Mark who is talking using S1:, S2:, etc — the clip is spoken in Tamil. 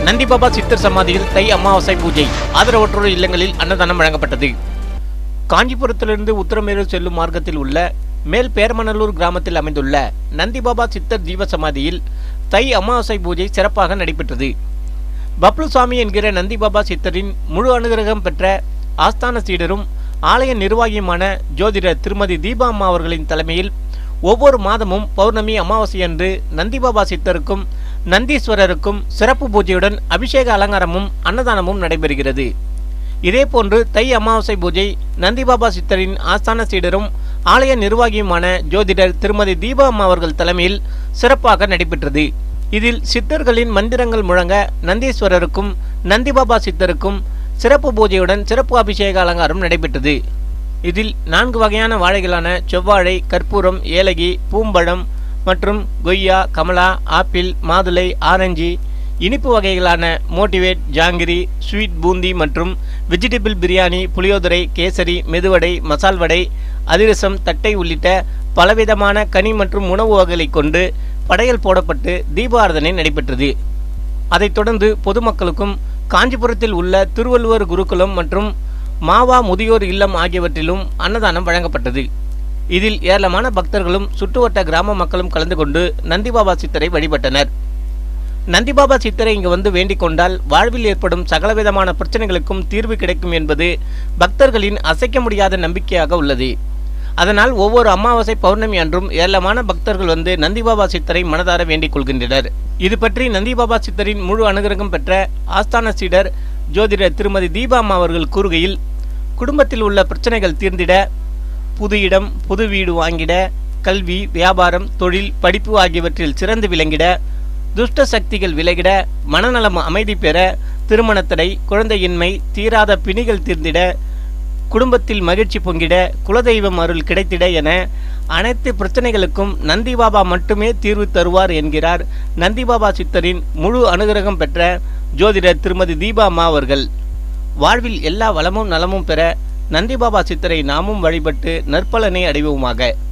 S1: நந்திபாபா சித்தர் சமாதியில் தை அமாவாசை பூஜை ஆதரவற்றோர் இல்லங்களில் அன்னதானம் வழங்கப்பட்டது காஞ்சிபுரத்திலிருந்து உத்தரமேரூர் செல்லும் மார்க்கத்தில் உள்ள மேல் பேரமணலூர் கிராமத்தில் அமைந்துள்ள நந்திபாபா சித்தர் ஜீவ சமாதியில் தை அமாவாசை பூஜை சிறப்பாக நடைபெற்றது பப்ளுசாமி என்கிற நந்திபாபா சித்தரின் முழு அனுகிரகம் பெற்ற ஆஸ்தான சீடரும் ஆலய நிர்வாகியுமான ஜோதிடர் திருமதி தீபா அம்மா அவர்களின் தலைமையில் ஒவ்வொரு மாதமும் பௌர்ணமி அமாவாசையன்று நந்திபாபா சித்தருக்கும் நந்தீஸ்வரருக்கும் சிறப்பு பூஜையுடன் அபிஷேக அலங்காரமும் அன்னதானமும் நடைபெறுகிறது இதேபோன்று தை அமாவாசை பூஜை நந்திபாபா சித்தரின் ஆஸ்தான சீடரும் ஆலய நிர்வாகியுமான ஜோதிடர் திருமதி தீபா அம்மா அவர்கள் தலைமையில் சிறப்பாக நடைபெற்றது இதில் சித்தர்களின் மந்திரங்கள் முழங்க நந்தீஸ்வரருக்கும் நந்திபாபா சித்தருக்கும் சிறப்பு பூஜையுடன் சிறப்பு அபிஷேக அலங்காரம் நடைபெற்றது இதில் நான்கு வகையான வாழைகளான செவ்வாழை கற்பூரம் ஏலகி பூம்பழம் மற்றும் கொய்யா கமலா ஆப்பிள் மாதுளை ஆரஞ்சு இனிப்பு வகைகளான மோட்டிவேட் ஜாங்கிரி ஸ்வீட் பூந்தி மற்றும் வெஜிடபிள் பிரியாணி புளியோதரை கேசரி மெதுவடை மசால் வடை அதிரசம் தட்டை உள்ளிட்ட பலவிதமான கனி மற்றும் உணவு வகைகளை கொண்டு படையல் போடப்பட்டு தீபாரதனை நடைபெற்றது அதைத் தொடர்ந்து பொதுமக்களுக்கும் காஞ்சிபுரத்தில் உள்ள திருவள்ளுவர் குருகுலம் மற்றும் மாவா முதியோர் இல்லம் ஆகியவற்றிலும் அன்னதானம் வழங்கப்பட்டது இதில் ஏராளமான பக்தர்களும் சுற்றுவட்ட கிராம மக்களும் கலந்து கொண்டு நந்திபாபா சித்தரை வழிபட்டனர் நந்திபாபா சித்தரை இங்கு வந்து வேண்டிக் கொண்டால் வாழ்வில் ஏற்படும் சகலவிதமான பிரச்சனைகளுக்கும் தீர்வு கிடைக்கும் என்பது பக்தர்களின் அசைக்க முடியாத நம்பிக்கையாக உள்ளது அதனால் ஒவ்வொரு அமாவாசை பௌர்ணமி அன்றும் ஏராளமான பக்தர்கள் வந்து நந்திபாபா சித்தரை மனதார வேண்டிக் கொள்கின்றனர் இது பற்றி நந்திபாபா சித்தரின் முழு அனுகிரகம் பெற்ற ஆஸ்தான சீடர் ஜோதிடர் திருமதி தீபா அம்மா அவர்கள் கூறுகையில் குடும்பத்தில் உள்ள பிரச்சனைகள் தீர்ந்திட புது இடம் புது வீடு வாங்கிட கல்வி வியாபாரம் தொழில் படிப்பு ஆகியவற்றில் சிறந்து விளங்கிட துஷ்ட சக்திகள் விலகிட மனநலம் அமைதி பெற திருமணத்தடை குழந்தையின்மை தீராத பிணிகள் தீர்ந்திட குடும்பத்தில் மகிழ்ச்சி பொங்கிட குலதெய்வம் அருள் கிடைத்திட என அனைத்து பிரச்சனைகளுக்கும் நந்திபாபா மட்டுமே தீர்வு தருவார் என்கிறார் நந்திபாபா சித்தரின் முழு அனுகிரகம் பெற்ற ஜோதிடர் திருமதி தீபா அம்மா அவர்கள் வாழ்வில் எல்லா வளமும் நலமும் பெற நந்திபாபா சித்தரை நாமும் வழிபட்டு நற்பலனை அடைவோமாக